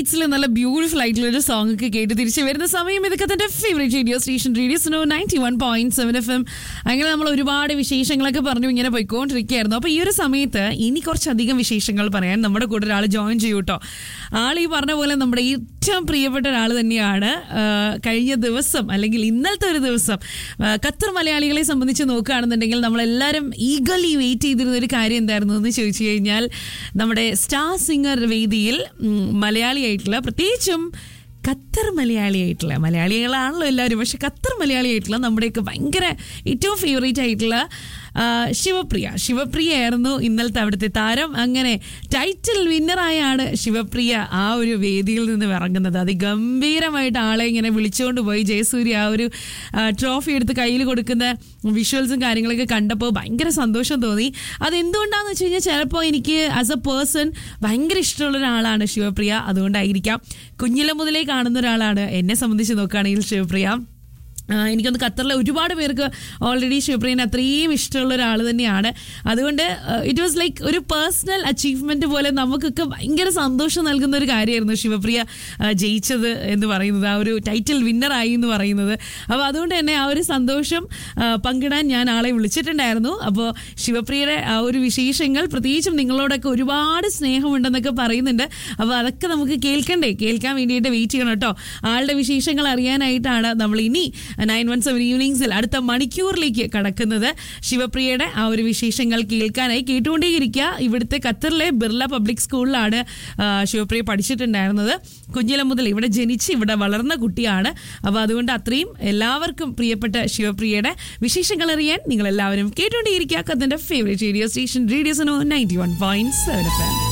നൈറ്റ്സിൽ നല്ല ബ്യൂട്ടിഫുൾ ആയിട്ടുള്ള ഒരു സോങ് ഒക്കെ കേട്ട് തിരിച്ചു വരുന്ന സമയം ഇതൊക്കെ തന്റെ favourite radio station radio Suno ninety one point seven F M അങ്ങനെ നമ്മൾ ഒരുപാട് വിശേഷങ്ങളൊക്കെ പറഞ്ഞു ഇങ്ങനെ പോയിക്കൊണ്ടിരിക്കുകയായിരുന്നു അപ്പൊ ഈ ഒരു സമയത്ത് ഇനി കുറച്ചധികം വിശേഷങ്ങൾ പറയാൻ നമ്മുടെ കൂടെ ഒരാൾ ജോയിൻ ചെയ്യൂ കേട്ടോ ആൾ ഈ പറഞ്ഞ പോലെ നമ്മുടെ ഏറ്റവും പ്രിയപ്പെട്ട ഒരാൾ തന്നെയാണ് ആ, കഴിഞ്ഞ ദിവസം അല്ലെങ്കിൽ ഇന്നലത്തെ ഒരു ദിവസം ആ, ഖത്തർ മലയാളികളെ സംബന്ധിച്ച് നോക്കുകയാണെന്നുണ്ടെങ്കിൽ നമ്മളെല്ലാവരും ഈഗലി വെയിറ്റ് ചെയ്തിരുന്ന ഒരു കാര്യം എന്തായിരുന്നു എന്ന് ചോദിച്ചു കഴിഞ്ഞാൽ നമ്മുടെ സ്റ്റാർ സിംഗർ വേദിയിൽ ഉം, മലയാളിയായിട്ടുള്ള പ്രത്യേകിച്ചും ഖത്തർ മലയാളിയായിട്ടുള്ള മലയാളികളാണല്ലോ എല്ലാവരും പക്ഷെ ഖത്തർ മലയാളിയായിട്ടുള്ള നമ്മുടെയൊക്കെ ഭയങ്കര ഏറ്റവും ഫേവറേറ്റ് ആയിട്ടുള്ള ആ, ശിവപ്രിയ ശിവപ്രിയ ആയിരുന്നു ഇന്നലത്തെ അവിടുത്തെ താരം അങ്ങനെ ടൈറ്റിൽ വിന്നറായാണ് ശിവപ്രിയ ആ ഒരു വേദിയിൽ നിന്ന് ഇറങ്ങുന്നത് അതിഗംഭീരമായിട്ട് ആളെ ഇങ്ങനെ വിളിച്ചുകൊണ്ട് പോയി ജയസൂര്യ ആ ഒരു ട്രോഫി എടുത്ത് കയ്യിൽ കൊടുക്കുന്ന വിഷ്വൽസും കാര്യങ്ങളൊക്കെ കണ്ടപ്പോൾ ഭയങ്കര സന്തോഷം തോന്നി അതെന്തുകൊണ്ടാന്ന് വെച്ച് കഴിഞ്ഞാൽ ചിലപ്പോൾ എനിക്ക് ആസ് എ പേഴ്സൺ ഭയങ്കര ഇഷ്ടമുള്ള ഒരാളാണ് ശിവപ്രിയ അതുകൊണ്ടായിരിക്കാം കുഞ്ഞിലെ മുതലേ കാണുന്ന ഒരാളാണ് എന്നെ സംബന്ധിച്ച് നോക്കുകയാണെങ്കിൽ ശിവപ്രിയ ആ, എനിക്കൊന്ന് ഖത്തറിലെ ഒരുപാട് പേർക്ക് ഓൾറെഡി ശിവപ്രിയനെ അത്രയും ഇഷ്ടമുള്ള ഒരാൾ തന്നെയാണ് അതുകൊണ്ട് ഇറ്റ് വാസ് ലൈക്ക് ഒരു പേഴ്സണൽ അച്ചീവ്മെന്റ് പോലെ നമുക്കൊക്കെ ഭയങ്കര സന്തോഷം നൽകുന്ന ഒരു കാര്യമായിരുന്നു ശിവപ്രിയ ആ, ജയിച്ചത് എന്ന് പറയുന്നത് ആ ഒരു ടൈറ്റിൽ വിന്നറായി എന്ന് പറയുന്നത് അപ്പോൾ അതുകൊണ്ട് തന്നെ ആ ഒരു സന്തോഷം ആ, പങ്കിടാൻ ഞാൻ ആളെ വിളിച്ചിട്ടുണ്ടായിരുന്നു അപ്പോൾ ശിവപ്രിയയുടെ ആ ഒരു വിശേഷങ്ങൾ പ്രത്യേകിച്ചും നിങ്ങളോടൊക്കെ ഒരുപാട് സ്നേഹമുണ്ടെന്നൊക്കെ പറയുന്നുണ്ട് അപ്പോൾ അതൊക്കെ നമുക്ക് കേൾക്കണ്ടേ കേൾക്കാൻ വേണ്ടിയിട്ട് വെയിറ്റ് ചെയ്യണം കേട്ടോ ആളുടെ വിശേഷങ്ങൾ അറിയാനായിട്ടാണ് നമ്മൾ ഇനി നയൻ വൺ സെവൻ ഈവനിങ്സിൽ അടുത്ത മണിക്കൂറിലേക്ക് കടക്കുന്നത് ശിവപ്രിയയുടെ ആ ഒരു വിശേഷങ്ങൾ കേൾക്കാനായി കേട്ടുകൊണ്ടേയിരിക്കുക ഇവിടുത്തെ ഖത്തറിലെ ബിർള പബ്ലിക് സ്കൂളിലാണ് ആ, ശിവപ്രിയ പഠിച്ചിട്ടുണ്ടായിരുന്നത് കുഞ്ഞിലം മുതൽ ഇവിടെ ജനിച്ച് ഇവിടെ വളർന്ന കുട്ടിയാണ് അപ്പോൾ അതുകൊണ്ട് അത്രയും എല്ലാവർക്കും പ്രിയപ്പെട്ട ശിവപ്രിയയുടെ വിശേഷങ്ങൾ അറിയാൻ നിങ്ങൾ എല്ലാവരും കേട്ടുകൊണ്ടേയിരിക്കുക ഖത്തറിന്റെ favourite radio station radio Suno ninety one point seven F M